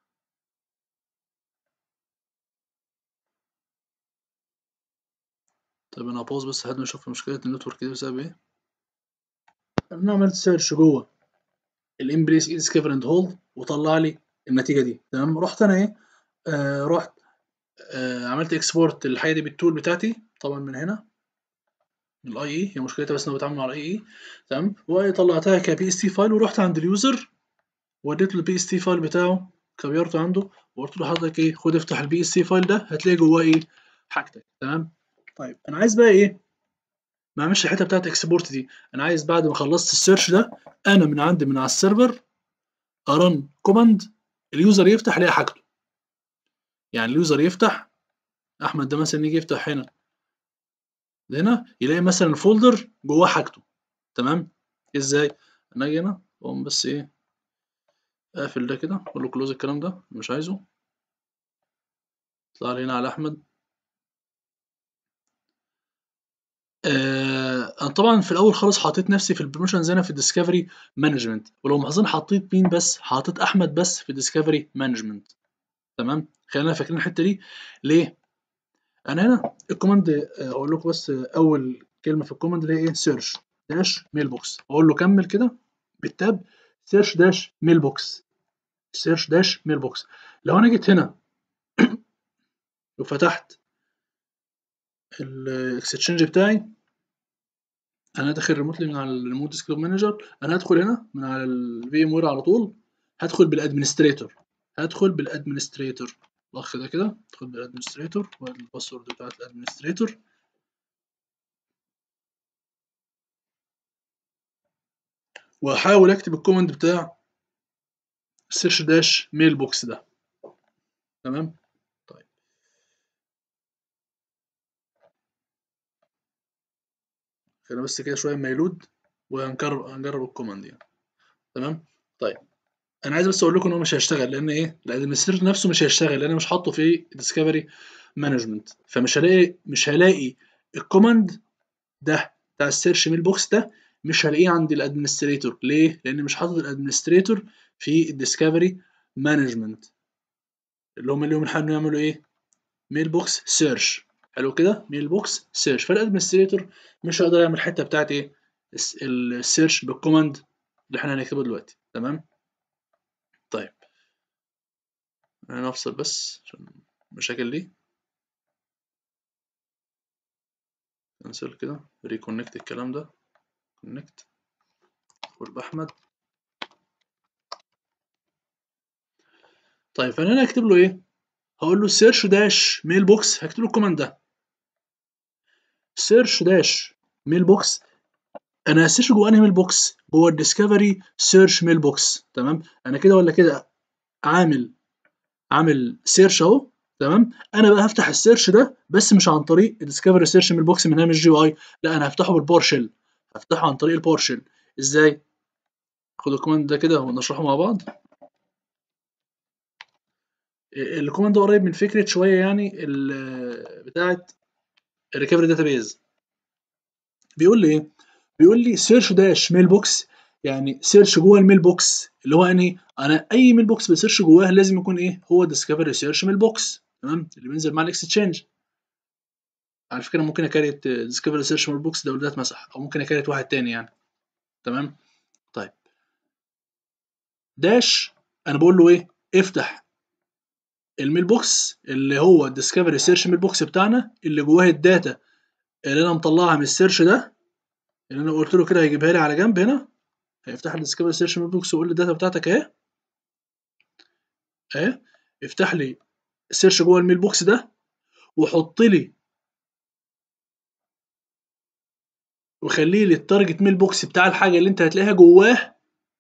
طيب انا هبوظ بس لحد ما اشوف مشكله النتورك دي بسبب ايه انا عملت سيرش جوه الامبريس اي ديسكفر اند هولد وطلع لي النتيجه دي تمام رحت انا ايه آه رحت آه عملت اكسبورت الحاجه دي بالتول بتاعتي طبعا من هنا من الاي اي هي مشكلتها بس انه بتعامل مع الاي اي تمام وطلعتها كبي اس تي فايل ورحت عند اليوزر وديت له البي اس تي فايل بتاعه كبيرته عنده وقلت له حضرتك ايه خد افتح البي اس تي فايل ده هتلاقي جواه ايه حاجتك تمام طيب انا عايز بقى ايه ما اعملش الحته بتاعت اكسبورت دي انا عايز بعد ما خلصت السيرش ده انا من عندي من على السيرفر ارن كوماند اليوزر يفتح يلاقي حاجته يعني اليوزر يفتح احمد ده مثلا يجي يفتح هنا هنا يلاقي مثلا الفولدر جواه حاجته تمام ازاي انا اجي هنا اقوم بس ايه اقفل ده كده اقول له كلوز الكلام ده مش عايزه اطلع لي هنا على احمد آه انا طبعا في الاول خالص حطيت نفسي في البروموشنز هنا في الديسكفري مانجمنت ولو ملاحظين حطيت مين بس حطيت احمد بس في الديسكفري مانجمنت تمام خلينا فاكرين الحته دي ليه انا هنا الكوماند اقول لكم بس اول كلمه في الكوماند اللي هي ايه سيرش داش ميل بوكس اقول له كمل كده بالتاب سيرش داش ميل بوكس سيرش داش ميل بوكس لو انا جيت هنا وفتحت الاكستشينج بتاعي انا داخل ريموتلي من على الريموت ديسكتوب مانجر انا هدخل هنا من على الفي ام وير على طول هدخل بالادمنستريتور هدخل بالادمنستريتور الاخ ده كده ادخل بالادمنستريتور والباسورد بتاعت الادمنستريتور واحاول اكتب الكوماند بتاع سيرش داش ميل بوكس ده تمام طيب خلينا بس كده شويه ما يلود وهنجرب هنجرب الكوماند يعني تمام طيب انا عايز بس اقول لكم ان هو مش هيشتغل لان ايه الادمنستريتور نفسه مش هيشتغل لان مش حاطه في ديسكفري مانجمنت فمش هلاقي مش هلاقي الكوماند ده بتاع السيرش ميل بوكس ده مش هلاقيه عند الادمنستريتور ليه لان مش حاطط الادمنستريتور في الديسكفري مانجمنت اللي هم اليوم الحالي يعملوا ايه ميل بوكس سيرش حلو كده ميل بوكس سيرش فالادمنستريتور مش هيقدر يعمل الحته بتاعت ايه السيرش بالكوماند اللي احنا هنكتبه دلوقتي تمام طيب انا نفصل بس عشان المشاكل دي كنسل كده ريكونكت الكلام ده كونكت ادخل باحمد طيب فانا هنا هكتب له ايه هقول له سيرش داش ميل بوكس هكتب له الكوماند ده سيرش داش ميل بوكس انا هسيرش جوه انهي ميل بوكس جوه الديسكفري سيرش ميل بوكس تمام انا كده ولا كده عامل عامل سيرش اهو تمام انا بقى هفتح السيرش ده بس مش عن طريق الديسكفري سيرش ميل بوكس من هنا من الجي اي لا انا هفتحه بالباور شيل هفتحه عن طريق الباور شيل ازاي خد الكوماند ده كده ونشرحه مع بعض الكوماند ده قريب من فكره شويه يعني بتاعه الريكفري داتابيز بيقول لي ايه بيقول لي سيرش داش ميل بوكس يعني سيرش جوه الميل بوكس اللي هو انهي انا اي ميل بوكس بسيرش جواه لازم يكون ايه هو ديسكفري سيرش ميل بوكس تمام اللي بينزل مع الاكستشينج على فكره ممكن اكريت ديسكفري سيرش ميل بوكس ده ده اتمسح او ممكن اكريت واحد تاني يعني تمام طيب داش انا بقول له ايه افتح الميل بوكس اللي هو الديسكفري سيرش ميل بوكس بتاعنا اللي جواه الداتا اللي انا مطلعها من السيرش ده اللي انا قلت له كده هيجيبها لي على جنب هنا هيفتح لي الديسكفري سيرش ميل بوكس ويقول لي الداتا بتاعتك اهي اهي افتح لي السيرش جوه الميل بوكس ده وحط لي وخلي لي التارجت ميل بوكس بتاع الحاجه اللي انت هتلاقيها جواه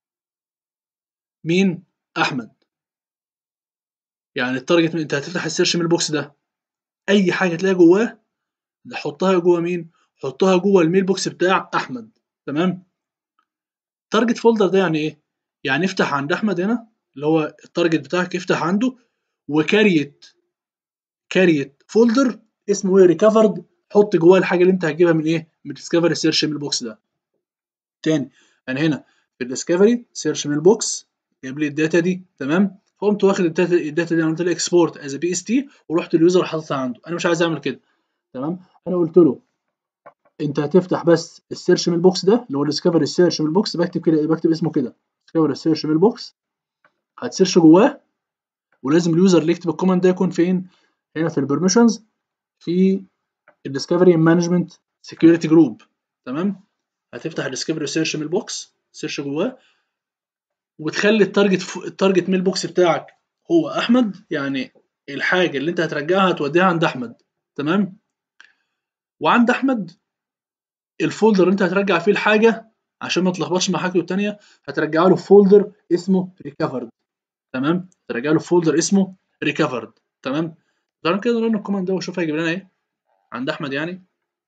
مين احمد يعني التارجت انت هتفتح السيرش ميل بوكس ده اي حاجه تلاقيها جواه حطها جوه مين حطها جوه الميل بوكس بتاع احمد تمام تارجت فولدر ده يعني ايه يعني افتح عند احمد هنا اللي هو التارجت بتاعك افتح عنده وكاريت كاريت فولدر اسمه ايه ريكفرد حط جواه الحاجه اللي انت هتجيبها من ايه من ديسكفري سيرش ميل بوكس ده تاني انا هنا في الديسكفري سيرش ميل بوكس جايب لي الداتا دي تمام فقمت واخد الداتا الداتا دي عملت لها اكسبورت از بي اس تي ورحت اليوزر حاططها عنده انا مش عايز اعمل كده تمام انا قلت له انت هتفتح بس السيرش ميل بوكس ده اللي هو ديسكفري سيرش ميل بوكس بكتب كده بكتب اسمه كده ديسكفري سيرش ميل بوكس هتسيرش جواه ولازم اليوزر اللي يكتب الكوماند ده يكون فين هنا في البرميشنز في الديسكفري مانجمنت سكيورتي جروب تمام هتفتح الديسكفري سيرش ميل بوكس سيرش جواه وتخلي التارجت ف... التارجت ميل بوكس بتاعك هو احمد يعني الحاجه اللي انت هترجعها هتوديها عند احمد تمام وعند احمد الفولدر اللي انت هترجع فيه الحاجه عشان ما تلخبطش مع حاجه التانية هترجع له فولدر اسمه ريكفرد تمام ترجع له فولدر اسمه ريكفرد تمام تعالوا كده نرن الكوماند ده ونشوف هيجيب لنا ايه عند احمد يعني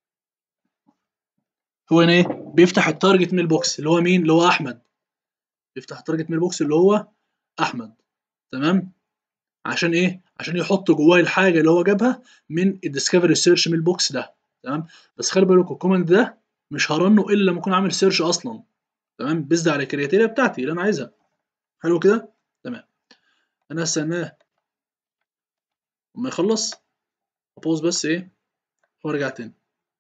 هو هنا ايه بيفتح التارجت ميل بوكس اللي هو مين اللي هو احمد بيفتح التارجت ميل بوكس اللي هو احمد تمام عشان ايه عشان يحط جواه الحاجه اللي هو جابها من الديسكفري سيرش ميل بوكس ده تمام بس خلي بالكم الكوماند ده مش هرنه الا لما اكون عامل سيرش اصلا تمام بيزد على الكرياتيريا بتاعتي اللي انا عايزها حلو كده تمام انا هستناه لما يخلص ابوز بس ايه وارجع تاني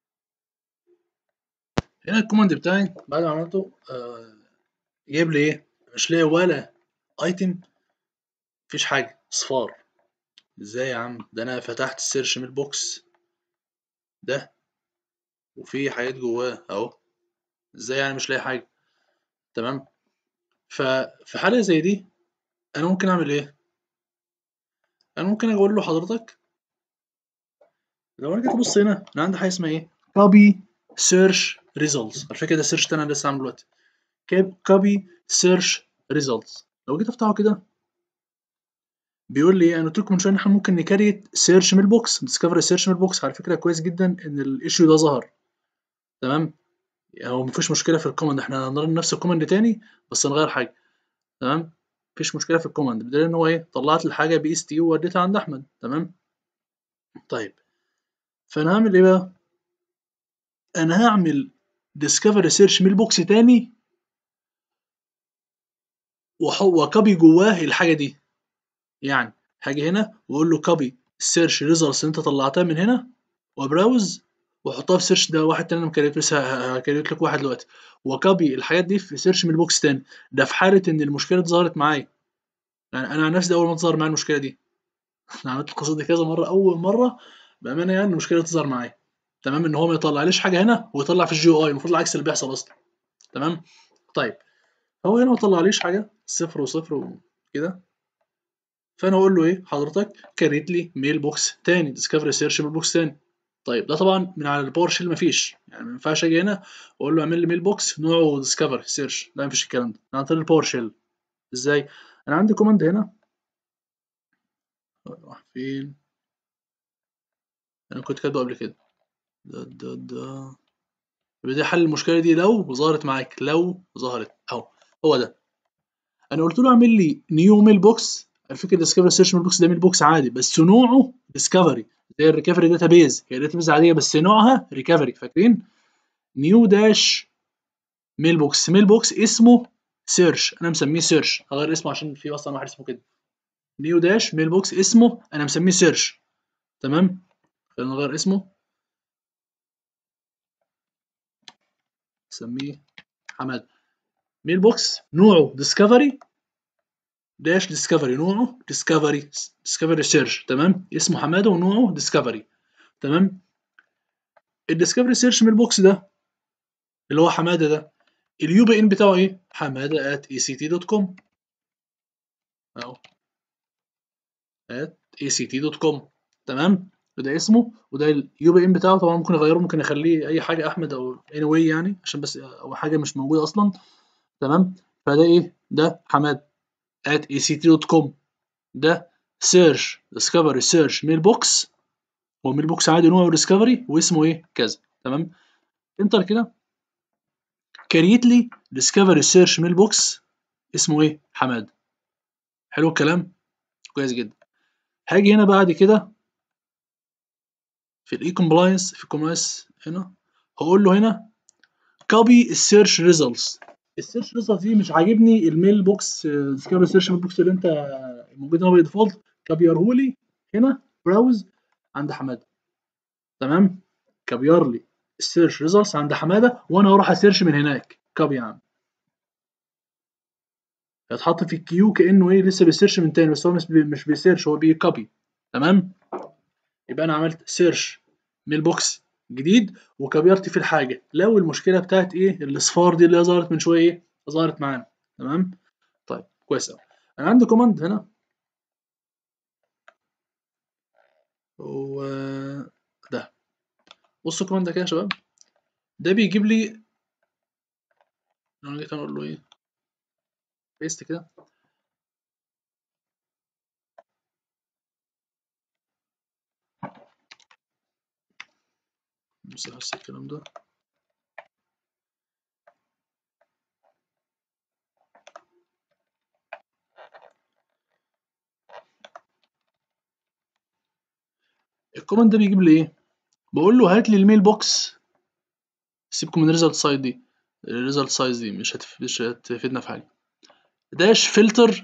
هنا الكوماند بتاعي بعد ما عملته آه جايب لي ايه مش لاقي ولا ايتم مفيش حاجه صفار ازاي يا عم ده انا فتحت السيرش ميل بوكس ده وفي حاجات جواه اهو ازاي يعني مش لاقي حاجه تمام ففي حاله زي دي انا ممكن اعمل ايه انا ممكن اقول له حضرتك لو انا جيت ابص هنا انا عندي حاجه اسمها ايه كوبي سيرش ريزلتس على فكره ده سيرش تاني انا لسه عامله دلوقتي كوبي سيرش ريزلتس لو جيت افتحه كده بيقول لي انا قلت لكم من شويه ان احنا ممكن نكريت سيرش ميل بوكس ديسكفري سيرش ميل بوكس على فكره كويس جدا ان الايشيو ده ظهر تمام هو مفيش مشكله في الكوماند احنا هنرن نفس الكوماند تاني بس نغير حاجه تمام مفيش مشكله في الكوماند بدليل ان هو ايه طلعت الحاجه بي اس تي ووديتها عند احمد تمام طيب فانا هعمل ايه بقى انا هعمل ديسكفري سيرش ميل بوكس تاني وكوبي جواه الحاجه دي يعني هاجي هنا واقول له كوبي السيرش ريزلتس اللي انت طلعتها من هنا وبراوز واحطها في سيرش ده واحد تاني انا مكريت بس هكريت لك واحد دلوقتي وكوبي الحاجات دي في سيرش من البوكس تاني ده في حاله ان المشكله دي ظهرت معايا يعني انا عن نفسي ده اول ما تظهر معايا المشكله دي انا عملت القصه دي كذا مره اول مره بامانه يعني المشكله تظهر معايا تمام ان هو ما يطلعليش حاجه هنا ويطلع في الجي او اي المفروض العكس اللي بيحصل اصلا تمام طيب هو هنا ما طلعليش حاجه صفر وصفر وكده فانا اقول له ايه حضرتك كريت لي ميل بوكس تاني ديسكفري سيرش ميل بوكس تاني طيب ده طبعا من على الباور شيل مفيش يعني ما ينفعش اجي هنا واقول له اعمل لي ميل بوكس نوعه ديسكفري سيرش لا مفيش الكلام ده عن طريق الباور شيل ازاي انا عندي كوماند هنا راح فين انا كنت كاتبه قبل كده ده ده ده يبقى حل المشكله دي لو ظهرت معاك لو ظهرت اهو هو ده انا قلت له اعمل لي نيو ميل بوكس الفكره ديسكفري سيرش ميل بوكس ده ميل بوكس عادي بس نوعه ديسكفري زي الريكفري داتابيز هي داتابيز عاديه بس نوعها ريكفري فاكرين نيو داش ميل بوكس ميل بوكس اسمه سيرش انا مسميه سيرش هغير اسمه عشان في اصلا واحد اسمه كده نيو داش ميل بوكس اسمه انا مسميه سيرش تمام خلينا نغير اسمه نسميه حماد ميل بوكس نوعه ديسكفري داش ديسكفري نوعه ديسكفري ديسكفري سيرش تمام اسمه حماده ونوعه ديسكفري تمام الديسكفري سيرش ميل بوكس ده اللي هو حماده ده اليو بي ان بتاعه ايه حماده at act.com اهو at act.com تمام وده اسمه وده اليو بي ان بتاعه طبعا ممكن اغيره ممكن اخليه اي حاجه احمد او anyway يعني عشان بس او حاجه مش موجوده اصلا تمام فده ايه ده حماد at act.com ده سيرش ديسكفري سيرش ميل بوكس هو ميل بوكس عادي نوعه ديسكفري واسمه ايه كذا تمام انتر كده كريت لي ديسكفري سيرش ميل بوكس اسمه ايه حماد حلو الكلام كويس جدا هاجي هنا بعد كده في الاي كومبلاينس في كومبلاينس هنا هقول له هنا كوبي السيرش ريزلتس السيرش ريزلتس دي مش عاجبني الميل بوكس ديسكفري سيرش ميل بوكس اللي انت موجود هنا باي ديفولت كبيره لي هنا براوز عند حماده تمام كبير لي السيرش ريزلتس عند حماده وانا هروح اسيرش من هناك كوبي يا عم هيتحط في الكيو كانه ايه لسه بيسيرش من تاني بس هو مش بي مش بيسيرش هو بيكوبي تمام يبقى انا عملت سيرش ميل بوكس جديد وكبرت في الحاجه لو المشكله بتاعت ايه الاصفار دي اللي ظهرت من شويه ايه ظهرت معانا تمام طيب كويس قوي انا عندي كوماند هنا و ده بصوا الكوماند ده كده يا شباب ده بيجيب لي لو انا جيت اقول له ايه بيست كده امسح بس الكلام ده الكوماند ده بيجيب لي ايه بقول له هات لي الميل بوكس سيبكم من الريزلت سايز دي الريزلت سايز دي مش هتف... مش هتفيدنا في حاجه داش فلتر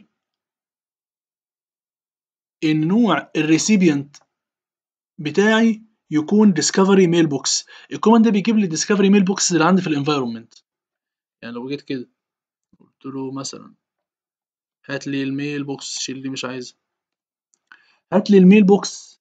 النوع الريسيبيانت بتاعي يكون ديسكفري ميل بوكس الكوماند ده بيجيب لي ديسكفري ميل بوكس اللي عندي في الانفايرمنت يعني لو جيت كده قلت له مثلا هات لي الميل بوكس شيل دي مش عايزها هات لي الميل بوكس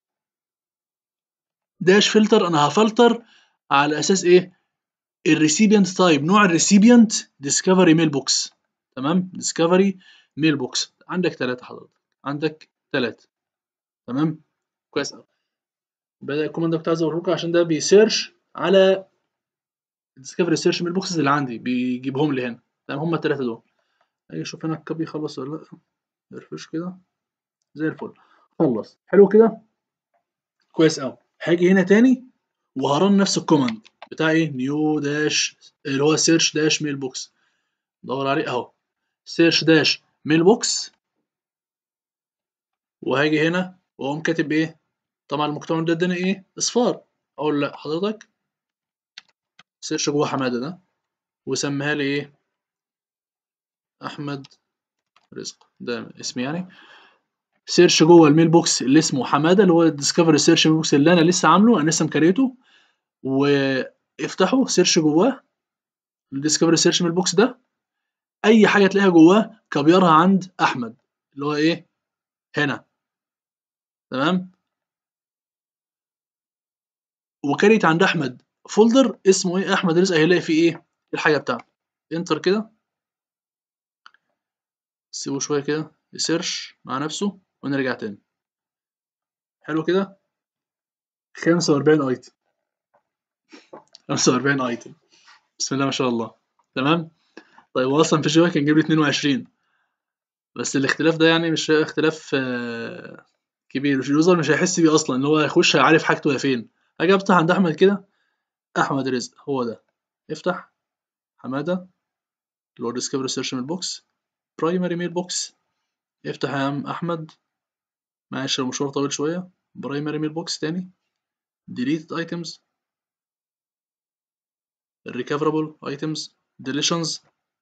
داش فلتر انا هفلتر على اساس ايه الريسيبيانت تايب نوع الريسيبيانت ديسكفري ميل بوكس تمام ديسكفري ميل بوكس عندك ثلاثة حضرتك عندك ثلاثة تمام كويس قوي بدأ الكوماند ده كنت عايز اوريكم عشان ده بيسيرش على الديسكفري سيرش ميل بوكسز اللي عندي بيجيبهم لي هنا تمام هم الثلاثة دول اجي اشوف هنا الكوبي خلص ولا لا نرفش كده زي الفل خلص حلو كده كويس قوي هاجي هنا تاني وهرن نفس الكوماند بتاع ايه نيو داش اللي هو سيرش داش ميل بوكس دور عليه اهو سيرش داش ميل بوكس وهاجي هنا واقوم كاتب ايه طبعا المجتمع ده اداني ايه اصفار اقول لا حضرتك سيرش جوه حماده ده وسميها لي ايه احمد رزق ده اسمي يعني سيرش جوه الميل بوكس اللي اسمه حماده اللي هو الديسكفري سيرش ميل بوكس اللي انا لسه عامله انا لسه مكريته وافتحه سيرش جواه الديسكفري سيرش ميل بوكس ده اي حاجه تلاقيها جواه كبيرها عند احمد اللي هو ايه هنا تمام وكريت عند احمد فولدر اسمه ايه احمد رزق هيلاقي فيه ايه الحاجه بتاعته انتر كده سيبه شويه كده يسيرش مع نفسه ونرجع تاني حلو كده 45 ايتم 45 ايتم بسم الله ما شاء الله تمام طيب هو اصلا في شويه كان جايب لي 22 بس الاختلاف ده يعني مش اختلاف آه كبير مش اليوزر مش هيحس بيه اصلا اللي هو هيخش هيعرف حاجته هي فين اجي افتح عند احمد كده احمد رزق هو ده افتح حماده اللي هو ديسكفري سيرش ميل بوكس برايمري ميل بوكس افتح يا عم احمد معلش المشوار طويل شويه برايمري ميل بوكس تاني ديليتد ايتمز الريكفربل ايتمز deletions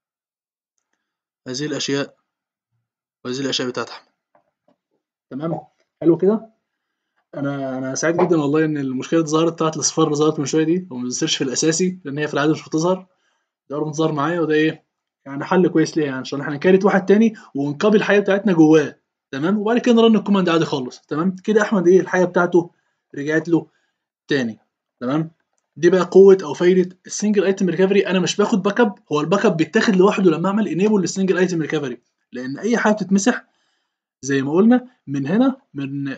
هذه الاشياء وهذه الاشياء بتاعت احمد تمام حلو كده انا انا سعيد جدا والله ان المشكله دي ظهرت بتاعت الاصفار اللي ظهرت من شويه دي وما بتظهرش في الاساسي لان هي في العاده مش بتظهر ده اول ما تظهر معايا وده ايه يعني حل كويس ليه يعني عشان احنا نكريت واحد تاني ونكوبي الحاجه بتاعتنا جواه تمام وبعد كده نرن الكوماند عادي خالص تمام كده احمد ايه الحاجه بتاعته رجعت له تاني تمام دي بقى قوه او فايده السنجل ايتم ريكفري انا مش باخد باك اب هو الباك اب بيتاخد لوحده لما اعمل انيبل للسنجل ايتم ريكفري لان اي حاجه بتتمسح زي ما قلنا من هنا من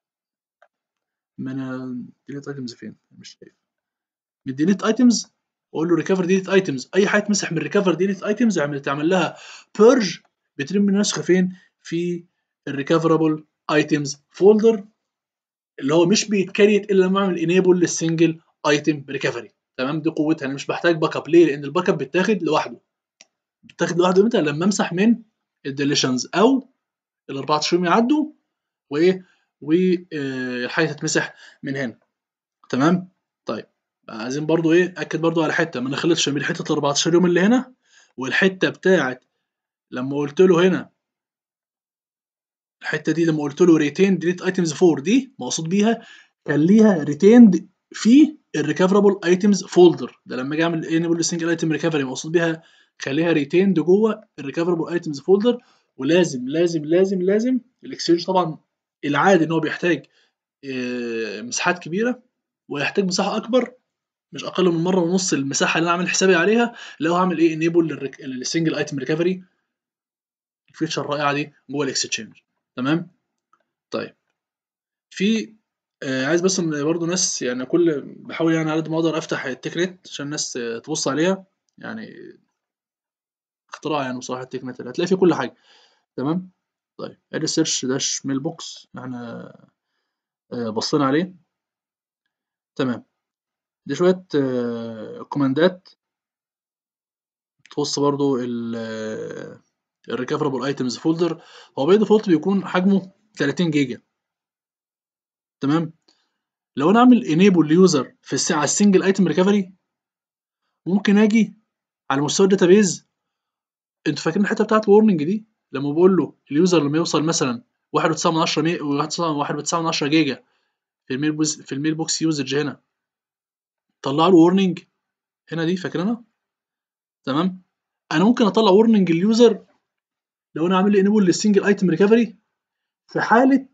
من ديليت ايتمز فين مش شايف من ديليت ايتمز واقول له ريكفر ديليت ايتمز اي حاجه تمسح من ريكفر ديليت ايتمز اعمل تعمل لها بيرج بترمي النسخه فين في الريكفربل ايتمز فولدر اللي هو مش بيتكريت الا لما اعمل انيبل للسنجل ايتم ريكفري تمام دي قوتها انا مش بحتاج باك اب ليه لان الباك اب بيتاخد لوحده بيتاخد لوحده امتى لما امسح من الديليشنز او ال 14 يوم يعدوا وايه والحاجه تتمسح من هنا تمام طيب عايزين برضو ايه اكد برضو على حته ما نخلطش بين حته ال 14 يوم اللي هنا والحته بتاعت لما قلت له هنا الحته دي لما قلت له ريتين ديليت ايتمز 4 دي مقصود بيها خليها ريتيند في الريكفربل ايتمز فولدر ده لما اجي اعمل انيبل سنجل ايتم ريكفري مقصود بيها خليها ريتيند جوه الريكفربل ايتمز فولدر ولازم لازم لازم لازم الاكسشينج طبعا العادي ان هو بيحتاج مساحات كبيره ويحتاج مساحه اكبر مش اقل من مره ونص المساحه اللي انا عامل حسابي عليها لو هعمل ايه انيبل للسنجل ايتم ريكفري الفيتشر الرائعه دي جوه الاكستشينج تمام طيب في آه عايز بس ان برضه ناس يعني كل بحاول يعني على قد ما اقدر افتح التكنت عشان الناس تبص عليها يعني اختراع يعني بصراحه التكنت هتلاقي فيه كل حاجه تمام طيب ادي سيرش داش ميل بوكس احنا آه بصينا عليه تمام دي شويه آه كوماندات تخص برضو الريكفربل ايتمز فولدر هو باي ديفولت بيكون حجمه 30 جيجا تمام لو انا اعمل انيبل ليوزر في الساعه السنجل ايتم ريكفري ممكن اجي على مستوى الداتابيز انتوا فاكرين الحته بتاعت الورنينج دي لما بقول له اليوزر لما يوصل مثلا 1.9 من 10 1.9 جيجا في الميل بوز في الميل بوكس يوزج هنا طلع له ورنينج هنا دي فاكرينها تمام انا ممكن اطلع ورنينج اليوزر لو انا عامل لي انيبل للسنجل ايتم ريكفري في حاله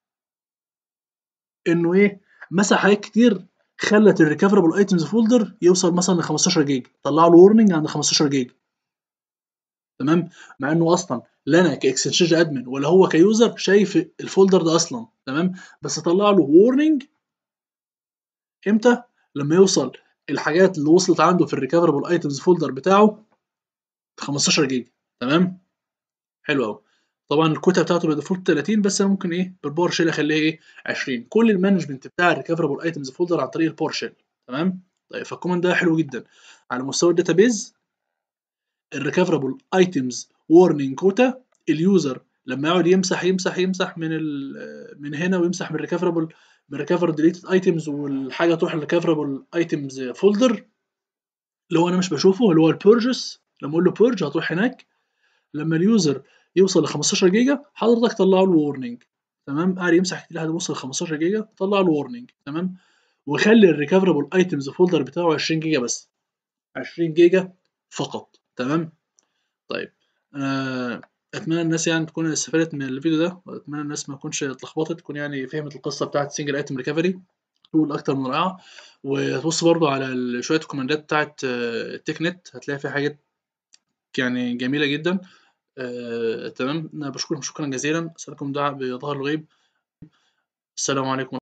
انه ايه مسح حاجات كتير خلت الريكفربل ايتمز فولدر يوصل مثلا ل 15 جيجا طلع له ورنينج عند 15 جيجا تمام مع انه اصلا لا انا كاكسشينج ادمن ولا هو كيوزر شايف الفولدر ده اصلا تمام بس طلع له وورنينج امتى لما يوصل الحاجات اللي وصلت عنده في الريكفربل ايتمز فولدر بتاعه 15 جيجا تمام حلو قوي طبعا الكوتا بتاعته بديفولت 30 بس انا ممكن ايه بالباور شيل اخليها ايه 20 كل المانجمنت بتاع الريكفربل ايتمز فولدر عن طريق الباور شيل تمام طيب فالكوماند ده حلو جدا على مستوى الداتابيز الريكفربل ايتمز وورنينج كوتا اليوزر لما يقعد يمسح يمسح يمسح من من هنا ويمسح من الريكفربل من ريكفر ديليتد ايتمز والحاجه تروح للريكفربل ايتمز فولدر اللي هو انا مش بشوفه اللي هو البيرجز لما اقول له بيرج هتروح هناك لما اليوزر يوصل ل 15 جيجا حضرتك طلع له وورنينج تمام قاعد يمسح كتير لحد ما يوصل ل 15 جيجا طلع له وورنينج تمام وخلي الريكفربل ايتمز فولدر بتاعه 20 جيجا بس 20 جيجا فقط تمام طيب انا اتمنى الناس يعني تكون استفادت من الفيديو ده واتمنى الناس ما تكونش اتلخبطت تكون يعني فهمت القصه بتاعت سنجل ايتم ريكفري تقول اكتر من رائعه وتبص برضو على شويه الكوماندات بتاعت التك نت هتلاقي فيها حاجات يعني جميله جدا آه، تمام انا بشكركم شكرا جزيلا اسالكم دعاء بظهر الغيب السلام عليكم